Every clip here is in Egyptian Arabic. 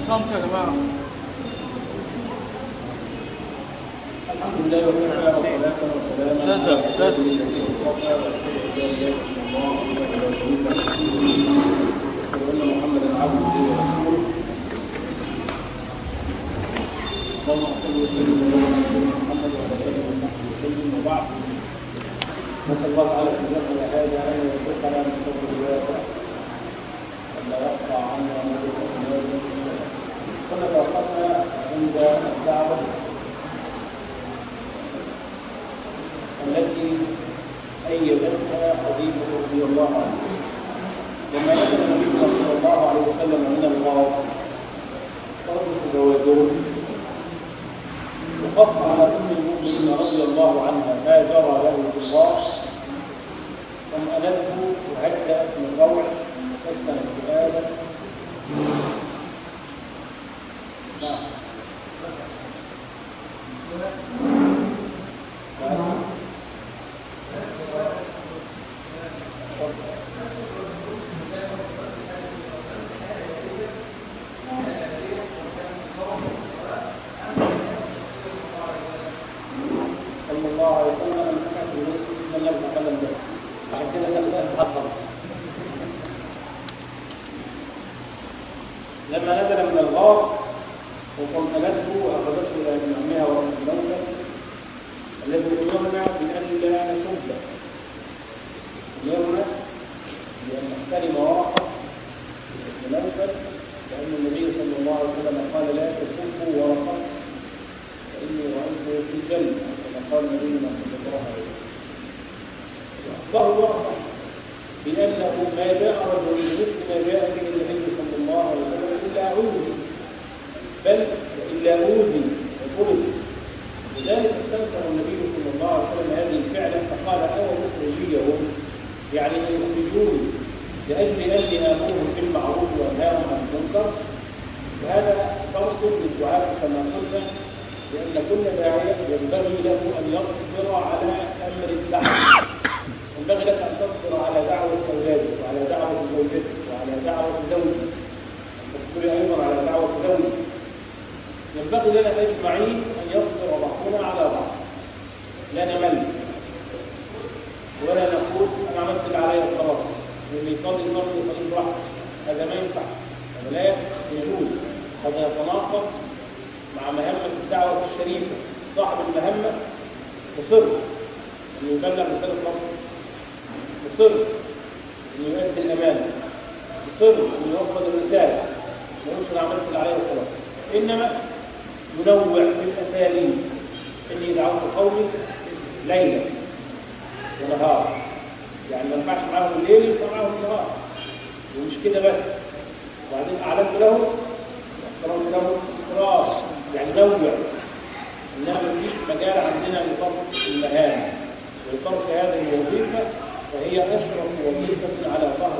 خمسة يا جماعة الحمد لله وكفى وصلاة وسلاما أستاذ أستاذ وأن محمدا عبده ورسوله اللهم صل وسلم وبارك على محمد وعلى آله وصحبه وسلم وبعد نسأل الله تعالى في جمع هذا أن يرزقنا من فضل الواسع أن لا يقطع عنا ما يرزقنا كنا توقفنا عند الدعوة التي أيدتها خديجة رضي الله عنها لما نزل النبي صلى الله عليه وسلم من الغار فرد زواجه وقص على أم المؤمنين رضي الله عنها ما جرى له في الغار طمأنته وهدأت من روع سكنت فؤاده نعم وأسلم صلى الله عليه وسلم انا سمعت من الناس سيدنا النبي تكلم بس عشان كده كان سهل خالص لما نزل من الغار وطمأنته واخذته الى ابن عمها وابن نوفل الذي امرنا بان لا نسبه امرنا بان نحترم ورقه ابن نوفل لان النبي صلى الله عليه وسلم قال لا تسبوا ورقه فاني رايته في الجنه كما قال نبينا صلى الله عليه وسلم واخبره ورقه بانه ما جاء رجل بمثل ما جاء به النبي صلى الله عليه وسلم الا اوذي بل الا اوذي وطلب لذلك استنكر النبي صلى الله عليه وسلم هذه الفعله فقال او مخرجيهم يعني ان يخرجوني لاجل اني امرهم بالمعروف وانهاهم عن المنكر وهذا درس للدعاء كما قلنا لان كل داعيه ينبغي له ان يصبر على امر الدعوه ينبغي لك ان تصبر على دعوه اولادك وعلى دعوه زوجتك وعلى دعوه زوجك تصبري ايضا على دعوه زوجك ينبغي لنا اجمعين ان يصبر بعضنا على بعض لا نمل ولا نقول انا عملت اللي عليا خلاص واللي يصلي يصلي يصلي براحته هذا ما ينفع هذا لا يجوز هذا يتناقض مع مهمة الدعوة الشريفة صاحب المهمة مصر أن يبلغ رسالة ربه مصر أن يؤدي الأمانة مصر أن يوصل الرسالة ما يقولش أنا عملت اللي عليا وخلاص إنما ينوع في الأساليب إني دعوت قومي ليلا ونهار يعني ما ينفعش معاهم الليل ينفع معاهم النهار ومش كده بس وبعدين أعلنت له واحترمت له إصرار يعني نوع إنما ما فيش مجال عندنا لترك المهام ولترك هذه الوظيفة فهي أشرف وظيفة على ظهر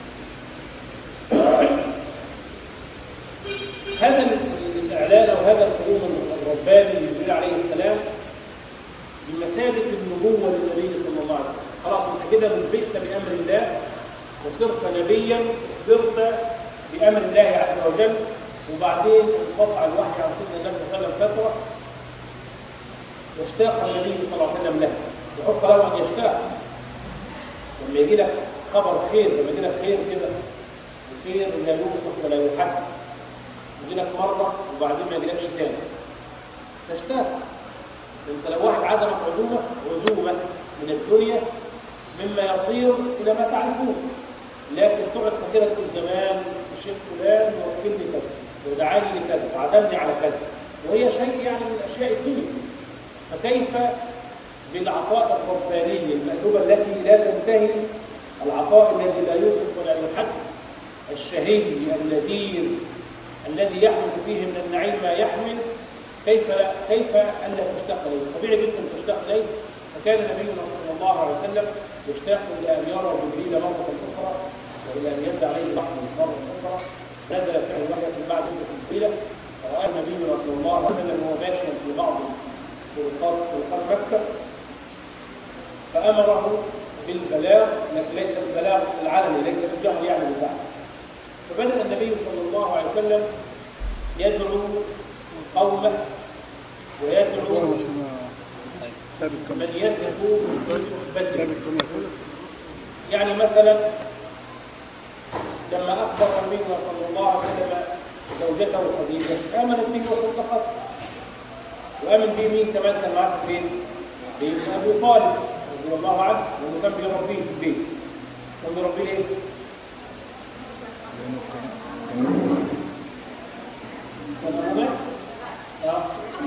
هذا الإعلان أو هذا القانون الرباني لجبريل عليه السلام بمثابة النبوة للنبي صلى الله عليه وسلم خلاص أنت كده نبئت بأمر الله وصرت نبيا أخبرت بأمر الله عز وجل وبعدين انقطع الوحي عن سيدنا النبي صلى الله عليه وسلم فترة واشتاق النبي صلى الله عليه وسلم له يحق له أن يشتاق لما يجي لك خبر خير لما يجي لك خير كده الخير لا يوصف ولا يحد يجي لك مرة وبعدين ما يجيلكش تاني تشتاق انت لو واحد عزمك عزومة عزومة من الدنيا مما يصير إلى ما تعرفون لكن تقعد فاكرة تقول زمان الشيخ فلان وكلني كذا ودعاني لكذا وعزمني على كذا وهي شيء يعني من أشياء الدنيا فكيف بالعطاء الرباني المألوبة التي لا تنتهي العطاء الذي لا يوصف ولا يحد الشهي اللذيذ الذي يحمل فيه من النعيم ما يحمل كيف كيف الا تشتاق اليه؟ طبيعي جدا تشتاق اليه فكان نبينا صلى الله عليه وسلم يشتاق الى ان يرى جبريل مره اخرى والى ان يبدا عليه الوحي مره اخرى نزل فعل الوحي بعد مده طويله فراى نبينا صلى الله عليه وسلم وهو ماشيا في بعض طرقات طرقات مكه فامره بالبلاغ لكن ليس البلاغ العلني ليس بالجهل يعني بالبعض فبدا النبي صلى الله عليه وسلم يدعو قومه ويدعو وصل عشان ثابت كم من يثق في صحبته ثابت كم يقول يعني مثلا لما اخبر النبي صلى الله عليه وسلم زوجته خديجه امنت به وصدقته وامن به مين كمان كان معاه في البيت؟ بين ابي طالب رضي الله عنه لانه كان بيربيه في البيت كان بيربيه ليه؟ كان أبوه مات؟ آه.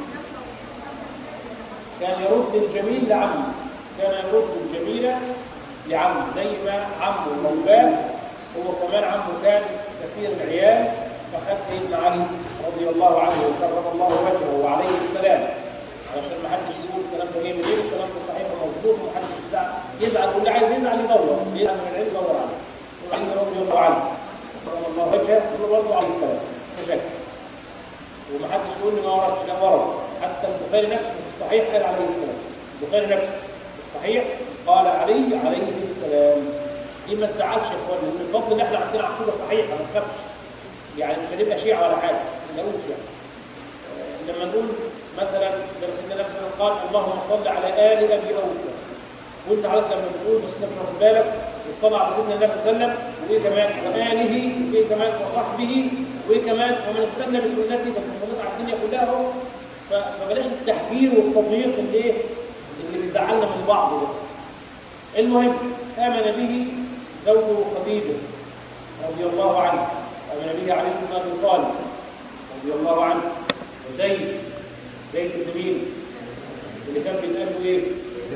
كان يرد الجميل لعمه كان يرد الجميل لعمه زي ما عمه مولاه هو كمان عمه كان كثير العيال فخد سيدنا علي رضي الله عنه وكرم الله وجهه وعليه السلام علشان ما حدش يقول الكلام ده جاي منين الكلام ده صحيح ومظبوط ومحدش يزعل يزعل واللي عايز يزعل يدور يزعل من العلم يدور عليه وعلي رضي الله عنه كرم الله وجهه هو برضه عليه السلام مش مشاكل ومحدش يقول لي ما وردش لا ورد حتى البخاري نفسه في الصحيح قال عليه السلام البخاري نفسه في الصحيح قال علي عليه السلام دي ما تزعلش يا اخوانا لان الفضل ان احنا عندنا عقيده صحيحه ما نخافش يعني مش هنبقى شيعه ولا حاجه ما نقولش يعني آه، لما نقول مثلا لما سيدنا النبي صلى الله عليه وسلم قال اللهم صل على ال ابي اوفى وانت حضرتك لما بتقول بس انت مش واخد بالك الصلاه على سيدنا النبي صلى الله عليه وسلم وايه كمان واله وايه كمان وصحبه وايه كمان ومن استنى بسنتي فقد صليت على الدنيا كلها اهو ف- فبلاش التحبير والتضييق اللي ايه اللي بيزعلنا من بعض ده المهم امن به زوجه خديجه رضي الله عنه امن به علي بن ابي طالب رضي الله عنه وزيد زيد بن مين اللي كان بيتقال له ايه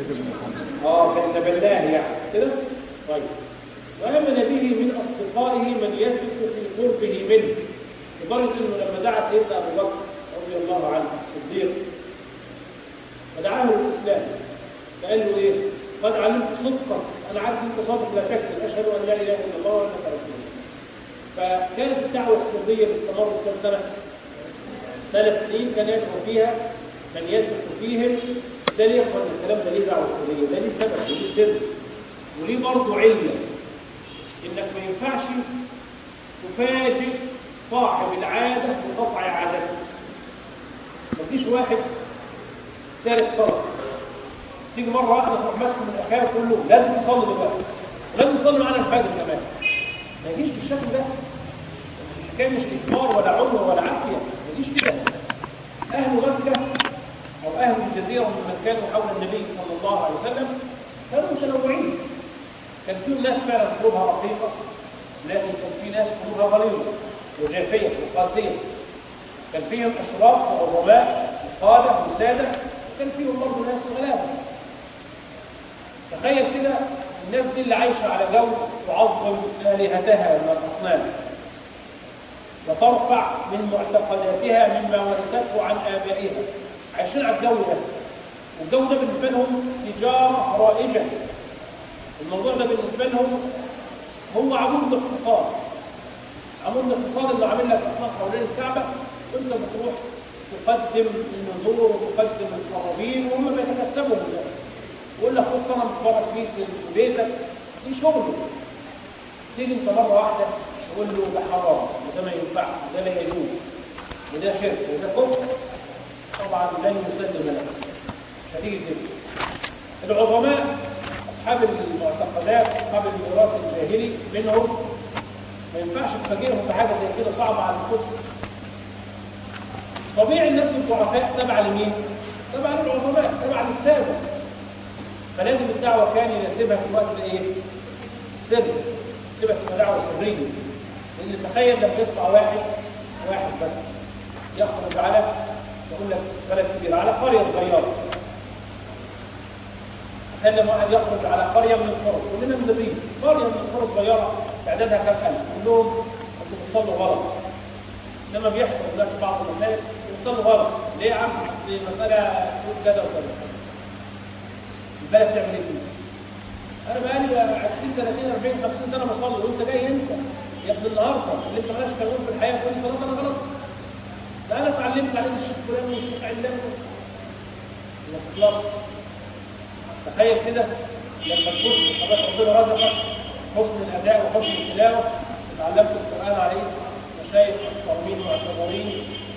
اه كان تبلاه يعني كده طيب وامن به من اصدقائه من يثق في قربه منه لدرجه انه لما دعا سيدنا ابو بكر رضي الله عنه الصديق فدعاه للاسلام فقال له ايه؟ قد علمت صدقا انا عارف انت صادق لا تكذب اشهد ان لا اله الا الله وانك رسول الله فكانت الدعوه السريه اللي استمرت كم سنه؟ ثلاث سنين كان يدعو فيها من يثق فيهم ده ليه يقبل الكلام ده ليه دعوه سريه؟ ده ليه سبب وليه سر وليه برضه علة انك ما ينفعش تفاجئ صاحب العاده بقطع عادته ما تجيش واحد تارك صلاه تيجي مره واحده تروح ماسكه من اخاه وتقول له لازم تصلي دلوقتي ولازم تصلي معانا الفجر كمان ما يجيش بالشكل ده الحكايه مش اجبار ولا عنوه ولا عافيه ما يجيش كده اهل مكه او اهل الجزيره ممن كانوا حول النبي صلى الله عليه وسلم كانوا متنوعين كان فيهم ناس فعلا قلوبها رقيقه لكن كان في ناس قلوبها غليظه وجافيه وقاسيه كان فيهم اشراف وعظماء وقاده وساده وكان فيهم برضه ناس غلابه تخيل كده الناس دي اللي عايشه على جو تعظم الهتها من الاصنام وترفع من معتقداتها مما ورثته عن ابائها عايشين على الجو ده والجو ده بالنسبه لهم تجاره رائجه الموضوع ده بالنسبه لهم هو عمود الاقتصاد عمود الاقتصاد اللي عامل لك اصنام حوالين الكعبه وانت بتروح تقدم النذور وتقدم القرابين وهم بيتكسبوا من ده يقول لك خد صنم تفرج بيه في بيتك دي شغله تيجي انت مره واحده تقول له ده حرام وده ما ينفعش وده لا يجوز وده شرك وده كفر طبعا لن يسلم لك هتيجي كده العظماء اصحاب المعتقدات اصحاب الميراث الجاهلي منهم ما ينفعش تفاجئهم بحاجه زي كده صعبه على الانفسهم طبيعي الناس الضعفاء تبع لمين؟ تبع للعظماء تبع للساده فلازم الدعوه كان يناسبها في الوقت ده ايه؟ السر سيبك تبقى دعوه سريه لان تخيل لما يطلع واحد واحد بس يخرج على يقول لك بلد كبير على قريه صغيره تخيل لما واحد يخرج على قريه من القرى كلنا من الريف قريه من القرى صغيره تعدادها كم الف كلهم انتوا بتصلوا غلط لما بيحصل هناك بعض المسائل بيصلوا غلط ليه يا عم؟ اصل المساله تقول كذا وكذا البلد تعمل ايه فيه؟ انا بقالي 20 30 40 50 سنه بصلي وانت جاي انت يا ابن النهارده اللي انت مالكش قانون في الحياه كل صلاه انا غلط ده انا اتعلمت على يد الشيخ فلان والشيخ علان ما تخلص تخيل كده لما تخش خلاص ربنا رزقك حسن الاداء وحسن التلاوه اتعلمت القران عليه مشايخ محترمين معتبرين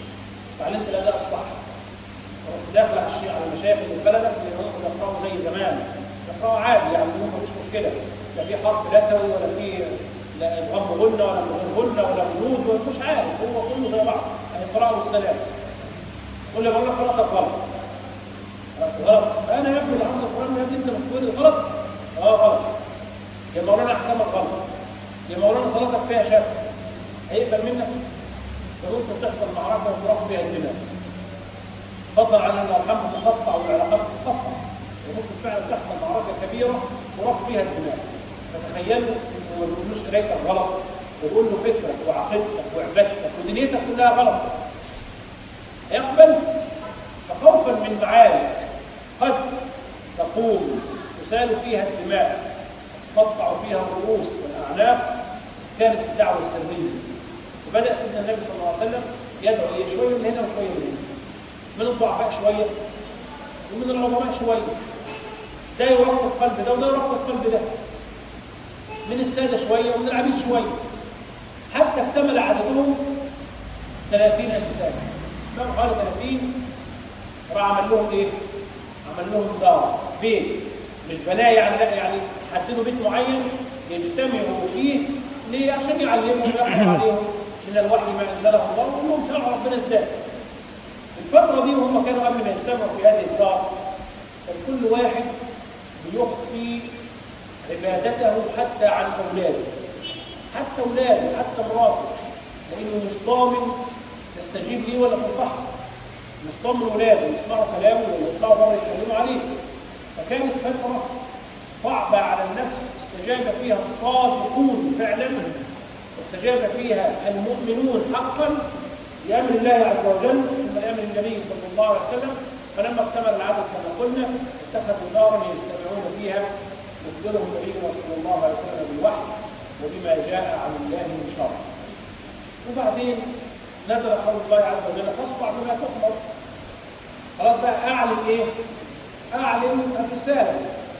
وتعلمت الاداء الصح ورحت داخل على الشيء على المشايخ اللي في بلدك اللي هم بيقراوا زي زمان بيقراوا عادي يعني ما فيش مشكله لا في حرف لثوي ولا في لا ادغام غنه ولا من غير غنه ولا جنود ولا مش عارف هو كله زي بعض القراءه والسلام قول لي بقول لك قراءتك غلط قرأت غلط انا يا ابني اللي عندي القران يا ابني انت بتقول غلط اه غلط يا مولانا احكامك غلط يا مولانا صلاتك فيها شك هيقبل منك لو انت بتحصل معركه وتروح فيها الدماء فضلا عن ان الارحام تقطع والعلاقات تقطع وممكن فعلا تحصل معركه كبيره وراح فيها الدماء فتخيلوا انه ما بيقولوش قرايتك غلط ويقول له فكرك وعقيدتك وعبادتك ودنيتك كلها غلط يقبل فخوفا من معارك قد تقوم تسال فيها الدماء تقطع فيها الرؤوس والاعناق كانت الدعوه السريه وبدا سيدنا النبي صلى الله عليه وسلم يدعو ايه شويه من هنا وشويه من هنا من الضعفاء شويه ومن العظماء شويه ده يرقق قلب ده وده يرقق قلب ده من الساده شويه ومن العبيد شويه حتى اكتمل عددهم 30 انسان كم حوالي 30 راح عمل لهم ايه؟ عمل لهم دار بيت مش بناه يعني لا يعني حددوا بيت معين يجتمعوا فيه ليه؟ عشان يعلمهم ويقرأ عليهم من الوحي ما انزله الله ويقول لهم شرع ربنا ازاي. الفترة دي وهم كانوا قبل ما يجتمعوا في هذه الدار كان كل واحد بيخفي عبادته حتى عن اولاده حتى اولاده حتى مراته لانه مش ضامن تستجيب ليه ولا تنصحه مش ضامن اولاده يسمعوا كلامه ولا يطلعوا بره يتكلموا عليه فكانت فتره صعبه على النفس استجاب فيها الصادقون فعلا واستجاب فيها المؤمنون حقا لامر الله عز وجل ثم لامر النبي صلى الله عليه وسلم فلما اكتمل العدد كما قلنا اتخذوا دارا يجتمعون فيها يخبرهم نبينا صلى الله عليه وسلم بالوحي وبما جاء عن الله من شرع وبعدين نزل قول الله عز وجل فاصدع بما تؤمر خلاص بقى اعلن ايه؟ اعلن الرساله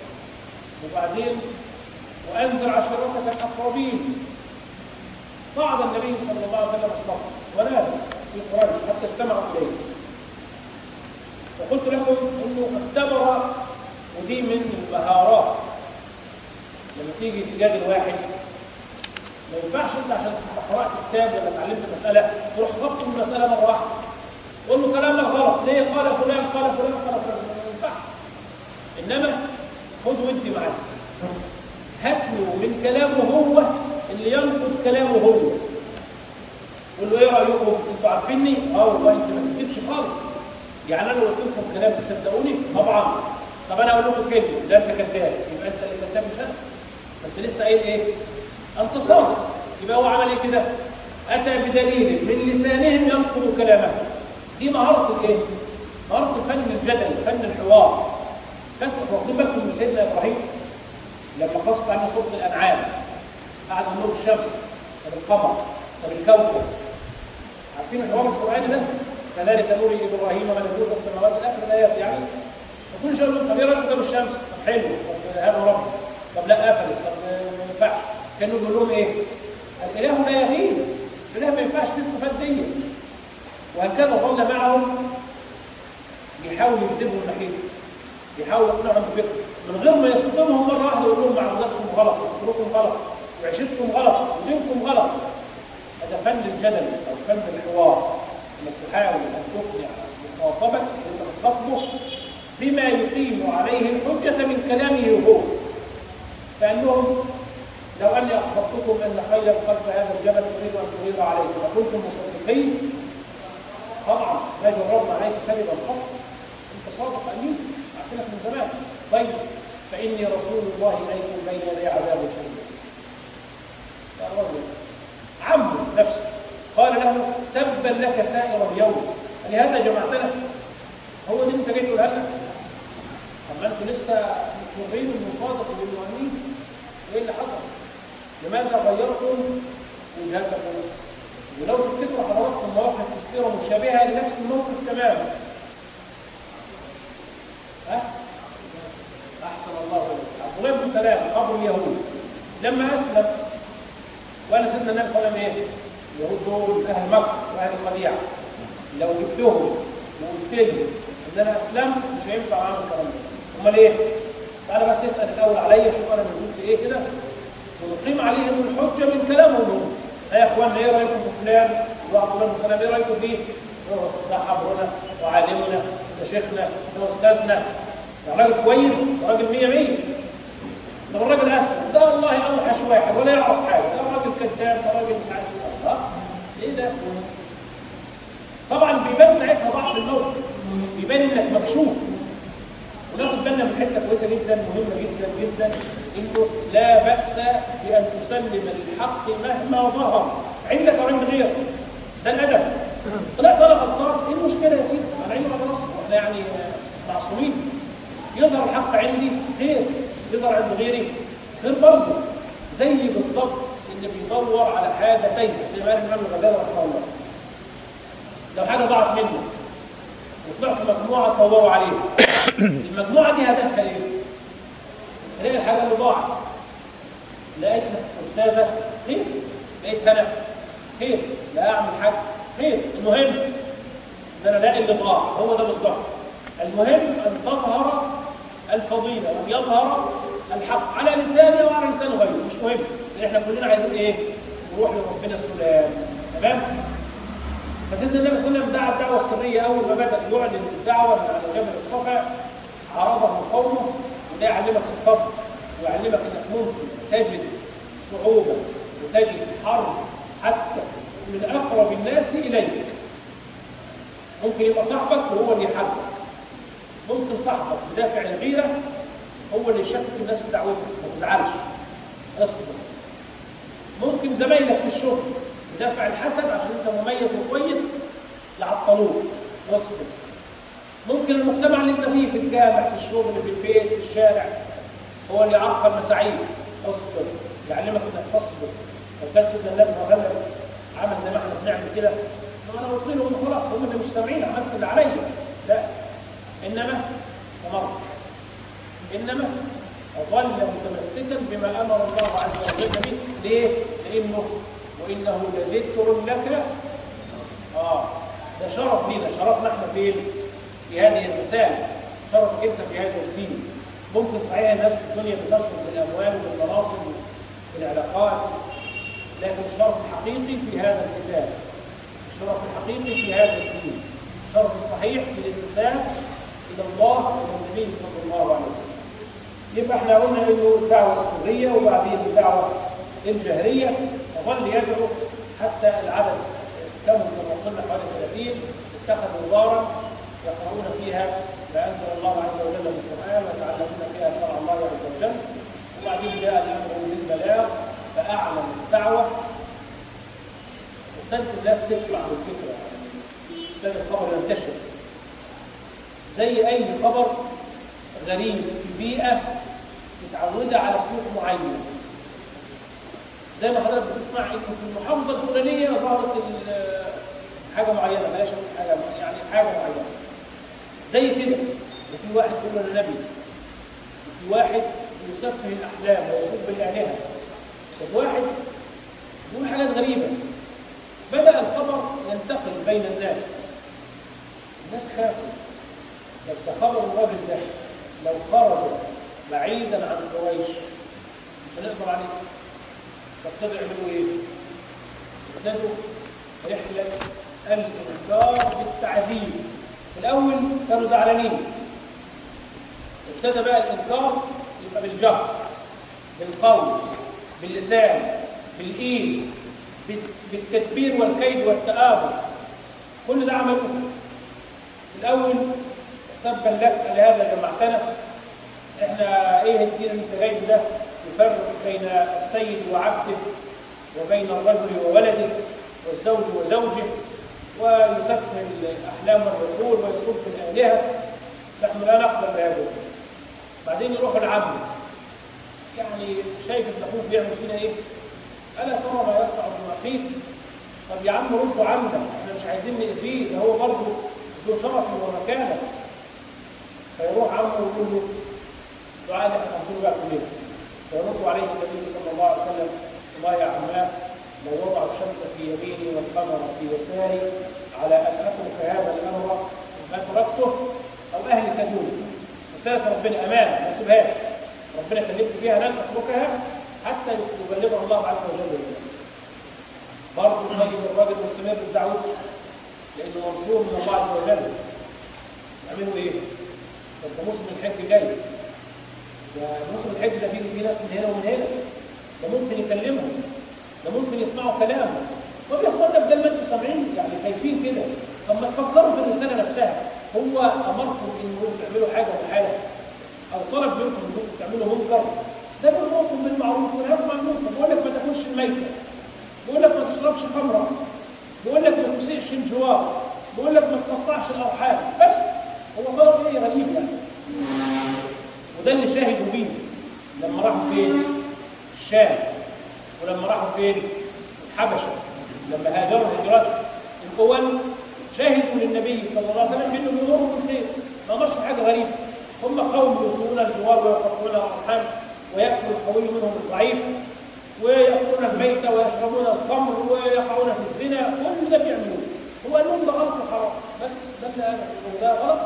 وبعدين وانذر عشيرتك الاقربين صعد النبي صلى الله عليه وسلم الصف ونادى في قريش حتى اجتمعوا اليه وقلت لكم انه اختبر ودي من المهارات لما تيجي تجادل واحد ما ينفعش انت عشان قرات كتاب ولا اتعلمت مساله تروح خبط المساله مره واحده تقول له كلامك غلط ليه قال فلان قال فلان قال فلان ما ينفعش انما خد ودي معاه هات له من كلامه هو اللي ينقض كلامه هو قول له ايه رايكم انتوا عارفيني اه والله انت ما تكتبش خالص يعني انا لو قلت لكم كلام تصدقوني طبعا طب انا اقول لكم كلمه ده انت كذاب يبقى انت اللي كذاب مش انا ما انت لسه قايل ايه انت صادق يبقى هو عمل ايه كده اتى بدليل من لسانهم ينقض كلامه دي مهاره الايه مهاره فن الجدل فن الحوار فاكر واخدين بالكم من سيدنا ابراهيم لما قصت عنه سوره الانعام قعد نور الشمس طب القمر طب الكوكب عارفين الحوار القراني ده كذلك نور ابراهيم ملكوت السماوات الاخر الايات يعني وكل شيء يقول طب ايه رايك قدام الشمس طب حلو طب هذا رب طب لا قفلت طب ما ينفعش كانوا بيقول لهم ايه الاله لا يغيب الاله ما ينفعش فيه الصفات دي وهكذا ظل معهم بيحاول يجذبهم ناحيته بيحاول يقنعهم بفكره من غير ما يصدمهم مره واحده يقول لهم معلوماتكم غلط وفكركم غلط وعيشتكم غلط ودينكم غلط هذا فن الجدل او فن الحوار انك تحاول ان تقنع مخاطبك انت بتخاطبه بما يقيم عليه الحجه من كلامه هو فانهم لو اني اخبرتكم ان خيلا خلف هذا الجبل تريد ان تغير عليكم وكنتم مصدقين طبعا ما جربنا عليك كذبا قط انت صادق امين عارفينك من زمان طيب فاني رسول الله اليكم بين يدي عذاب شديد يا رجل عمه نفسه قال له تبا لك سائر اليوم لهذا جمعتنا هو دي انت جاي تقولها لنا اما انتوا لسه مقرين انه صادق وانه امين ايه اللي حصل؟ لماذا غيرتم وجهتكم؟ ولو تفتكروا حضراتكم مواقف في السيره مشابهه لنفس الموقف تماما ها؟ احسن الله اليك عبد الله بن سلام ابو اليهود لما اسلم وقال سيدنا النبي صلى الله عليه وسلم ايه؟ اليهود دول اهل مكه واهل القديعه لو جبتهم وقلت لي ان انا اسلمت مش هينفع اعمل الكلام ده امال ايه؟ تعالى بس اسال الاول عليا شوف انا نزلت ايه كده ونقيم عليهم الحجه من كلامهم هم يا اخوانا ايه رايكم في فلان وعبد الله بن سلام ايه رايكم فيه؟ أوه، ده حبرنا وعالمنا ده شيخنا ده استاذنا ده راجل كويس ده راجل 100 100 ده الراجل اسلم ده والله اوحش واحد ولا يعرف حاجه ده راجل كذاب ده راجل مش عارف ايه الله ايه ده؟ طبعا بيبان ساعتها ضعف الموقف بيبان انك مكشوف وناخد بالنا من حته كويسه جدا مهمه جدا جدا انه لا باس بان تسلم الحق مهما ظهر عندك او عند غيرك ده الادب طلعت انا غلطان ايه المشكله يا سيدي؟ انا عندي خلاص احنا يعني معصومين يظهر الحق عندي خير يظهر عند غيري خير برضه زي بالظبط اللي بيدور على حاجه تايهه زي ما قال الامام الغزالي رحمه الله لو حاجه ضاعت مني وطلعت مجموعه تدوروا عليها المجموعه دي هدفها ايه؟ تلاقي الحاجه اللي ضاعت لقيت استاذه خير لقيت هنا خير لا اعمل حاجه خير المهم ان انا الاقي اللي ضاع هو ده بالظبط المهم ان تظهر الفضيله وان يظهر الحق على لساني وعلى لسان غيري مش مهم لان احنا كلنا عايزين ايه؟ نروح لربنا السلام تمام؟ فسيدنا النبي صلى الله عليه وسلم دعا الدعوه السريه اول ما بدا يعلن الدعوه من على جبل الصفا عرضه قومه وده يعلمك الصبر ويعلمك انك ممكن تجد صعوبه وتجد حرب حتى من اقرب الناس اليك ممكن يبقى صاحبك وهو اللي يحاربك ممكن صاحبك بدافع الغيره هو اللي يشكك الناس في دعوتك ما تزعلش اصبر ممكن زمايلك في الشغل بدافع الحسد عشان انت مميز وكويس يعطلوك واصبر ممكن المجتمع اللي انت فيه في الجامع في الشغل في البيت في الشارع هو اللي يعرقل مساعيك اصبر يعلمك انك تصبر لو كان سيدنا النبي صلى الله عليه وسلم عمل زي ما احنا بنعمل كده طب انا قلت لهم خلاص هم اللي مستمعين عملت اللي عليا لا انما استمر انما ظل متمسكا بما امر الله عز وجل به ليه؟ لانه وانه لذكر لك اه ده شرف لينا شرفنا احنا فين؟ في هذه الرساله شرفك انت في هذا الدين ممكن صحيح الناس في الدنيا بتشرف بالاموال والمناصب والعلاقات لكن الشرف الحقيقي في هذا الكتاب الشرف الحقيقي في هذا الدين الشرف الصحيح في الانتساب الى الله والى النبي صلى الله عليه وسلم يبقى احنا قلنا انه الدعوه السريه وبعدين الدعوه الجهريه وظل يدعو حتى العدد كم كما قلنا حوالي 30 اتخذوا دارا يقرؤون فيها ما انزل الله عز وجل من القران ويتعلمون فيها شرع الله عز وجل وبعدين جاء الامر بالبلاغ فاعلن الدعوه وابتدت الناس تسمع بالفكره ابتدى الخبر ينتشر زي اي خبر غريب في بيئه متعوده على سلوك معين زي ما حضرتك بتسمع انت في المحافظه الفلانيه ظهرت ال- حاجه معينه بلاش أقول حاجه يعني حاجه معينه زي كده وفي واحد يقول انا نبي وفي واحد يسفه الاحلام ويسب الالهه وفي واحد يقول حاجات غريبه بدا الخبر ينتقل بين الناس الناس خافوا طب ده خبر الراجل ده لو خرج بعيدا عن قريش مش هنقدر عليه فابتدوا يعملوا ايه؟ ابتدوا رحله الانكار بالتعذيب في الاول كانوا زعلانين ابتدى بقى الانكار يبقى بالجهر بالقول باللسان بالايد بال- بالتدبير والكيد والتآمر كل ده عملوه الاول تبا لك لهذا جمعتنا احنا ايه الدين اللي انت جايبه ده يفرق بين السيد وعبده وبين الرجل وولده والزوج وزوجه ويسفه الاحلام والعقول ويسب الالهه نحن لا نقبل بهذا بعدين يروح العبد يعني شايف ابن اخوك بيعمل فينا ايه؟ الا ترى ما يصنع ابن اخيك؟ طب يا عم ردوا عنا احنا مش عايزين نأذيه ده هو برضه ذو شرف ومكانه فيروح عمه ويقول له دعاء اللي احنا هنصلي بقى كلنا فيرد عليه النبي صلى الله عليه وسلم والله يا عماه لو وضعوا الشمس في يميني والقمر في يساري على ان اترك هذا الامر ما تركته او اهلك دونه رساله ربنا امانه ما اسيبهاش ربنا كلفني بها لن اتركها حتى يبلغها الله عز وجل الينا برضه طيب الراجل مستمر بدعوته لانه منصور من الله عز وجل يعملوا ايه؟ ده انت موسم الحج جاي ده موسم الحج ده بيجي فيه ناس من هنا ومن هنا ده ممكن يكلمهم ده ممكن يسمعوا كلامه طب يا اخوانا بدل ما انتم سامعين يعني خايفين كده طب ما تفكروا في الرساله نفسها هو امركم انكم تعملوا حاجه وحاجه او طلب منكم انكم تعملوا منكر ده بيامركم بالمعروف وينهاكم عن المنكر بيقول لك ما تاكلش الميته بيقول لك ما تشربش خمره بيقول لك ما تسيئش الجوار بيقول لك ما تقطعش الارحام بس هو طلب ايه غريب يعني وده اللي شاهدوا بيه لما راحوا فين؟ الشام ولما راحوا فين؟ الحبشه لما هاجروا هجرات الاول شهدوا للنبي صلى الله عليه وسلم بانه بيامرهم بالخير ما امرش بحاجه غريبه هم قوم يوصلون الجوار ويقطعون الارحام وياكل القوي منهم الضعيف ويأكلون الميت ويشربون الخمر ويقعون في الزنا كل ده بيعملوه هو قال لهم ده غلط وحرام بس ده اللي انا بقوله ده غلط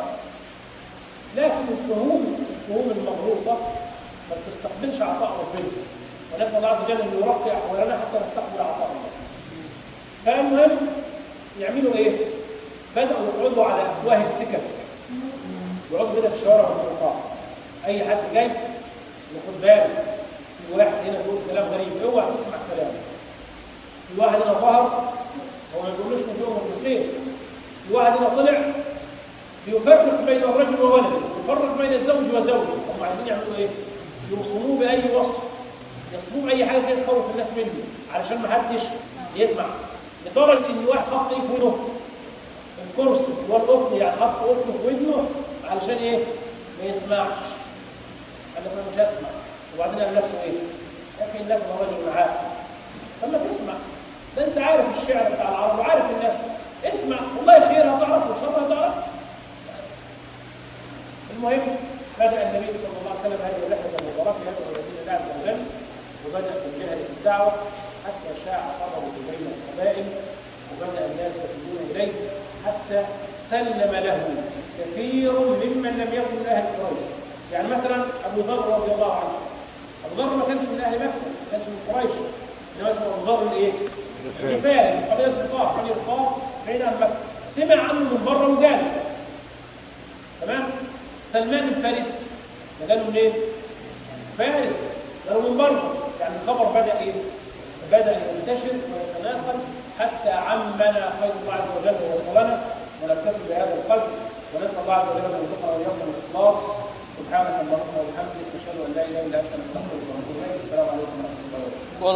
لكن الفهوم الفهوم المغلوطه ما بتستقبلش عطاء ربنا ونسال الله عز وجل ان يرقي احوالنا حتى نستقبل عطاء الله فالمهم يعملوا ايه؟ بداوا يقعدوا على افواه السكك يقعدوا كده في الشوارع والمطار اي حد جاي ياخد باله في واحد هنا بيقول كلام غريب اوعى تسمع كلامه في واحد هنا ظهر هو ما بيقولوش من يوم الخير في واحد هنا طلع بيفرق بين الرجل وولده يفرق بين الزوج وزوجه هم عايزين يعملوا ايه يوصموه باي وصف يصفوه باي حاجه كده تخوف الناس منه علشان ما حدش يسمع لدرجه ان واحد حط ايه في ودنه الكرسي والقطن يعني حط قطن في ودنه علشان ايه ما يسمعش قال لك انا مش هسمع وبعدين قال نفسه ايه يا اخي انك رجل معاك فما تسمع ده انت عارف الشعر بتاع العرب وعارف الناس اسمع والله خير هتعرفه وشر هتعرفه المهم بدا النبي صلى الله عليه وسلم هذه الرحله المباركه يدعو الذين الله عز وجل وبدا بالجهل في الدعوه حتى شاع خبره بين القبائل وبدا الناس يتوبون اليه حتى سلم له كثير ممن لم يكن من اهل قريش يعني مثلا ابو ذر رضي الله عنه ابو ذر ما كانش من اهل مكه ما كانش من قريش انما اسمه ابو ذر الايه؟ الغفاري من قبيله الغفار بني الغفار بعيد عن مكه سمع عنه من بره وجاله تمام سلمان الفارسي ده جاله منين؟ فارس جاله من بره يعني الخبر بدا ايه؟ بدا ينتشر ويتناقل حتى عمنا خير الله عز وجل ووصلنا ونكتفي بهذا القدر ونسال الله عز وجل ان يرزقنا واياكم الاخلاص سبحانك اللهم وبحمدك نشهد ان لا اله الا انت نستغفرك ونتوب اليك السلام عليكم ورحمه الله وبركاته